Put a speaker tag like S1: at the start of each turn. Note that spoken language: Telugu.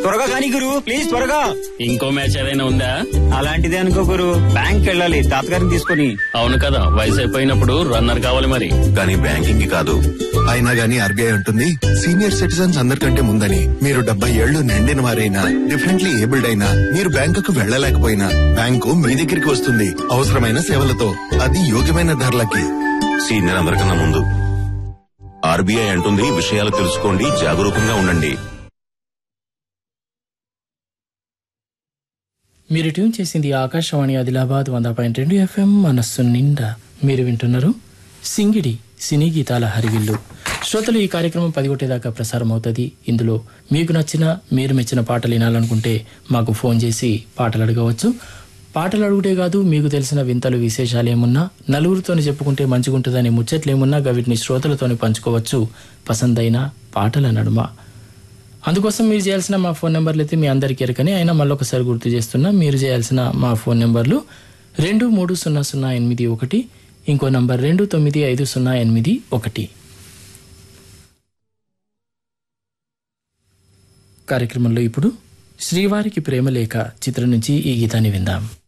S1: త్వరగా కానీ గురు ప్లీజ్ త్వరగా
S2: ఇంకో మ్యాచ్ ఏదైనా ఉందా
S1: అలాంటిదే అనుకో గురు బ్యాంక్ వెళ్ళాలి తాతగారిని తీసుకొని
S2: అవును కదా వయసు అయిపోయినప్పుడు రన్నర్ కావాలి మరి
S3: కానీ బ్యాంకింగ్ కి కాదు అయినా గానీ ఆర్బీఐ ఉంటుంది సీనియర్ సిటిజన్స్ అందరికంటే ముందని మీరు డెబ్బై ఏళ్లు నిండిన వారైనా డిఫరెంట్లీ ఏబుల్డ్ అయినా మీరు బ్యాంకుకు వెళ్ళలేకపోయినా బ్యాంకు మీ దగ్గరికి వస్తుంది అవసరమైన సేవలతో అది యోగ్యమైన ధరలకి సీనియర్ అందరికన్నా ముందు ఆర్బీఐ అంటుంది విషయాలు తెలుసుకోండి జాగరూకంగా ఉండండి
S4: మీరు ట్యూన్ చేసింది ఆకాశవాణి ఆదిలాబాద్ వంద పాయింట్ రెండు ఎఫ్ఎం మనస్సు నిండా మీరు వింటున్నారు సింగిడి సినీ గీతాల హరివిల్లు శ్రోతలు ఈ కార్యక్రమం పదిగొట్టేదాకా ప్రసారం అవుతుంది ఇందులో మీకు నచ్చిన మీరు మెచ్చిన పాటలు వినాలనుకుంటే మాకు ఫోన్ చేసి పాటలు అడగవచ్చు పాటలు అడుగుటే కాదు మీకు తెలిసిన వింతలు విశేషాలు ఏమున్నా నలుగురితోని చెప్పుకుంటే మంచిగుంటుందని ముచ్చట్లు ఏమున్నా వీటిని శ్రోతలతోని పంచుకోవచ్చు పసందైన పాటల నడుమ అందుకోసం మీరు చేయాల్సిన మా ఫోన్ నెంబర్లు అయితే మీ అందరికీ ఎరకని అయినా మళ్ళొకసారి గుర్తు చేస్తున్నా మీరు చేయాల్సిన మా ఫోన్ నెంబర్లు రెండు మూడు సున్నా సున్నా ఎనిమిది ఒకటి ఇంకో నంబర్ రెండు తొమ్మిది ఐదు సున్నా ఎనిమిది ఒకటి కార్యక్రమంలో ఇప్పుడు శ్రీవారికి ప్రేమలేఖ చిత్రం నుంచి ఈ గీతాన్ని విందాం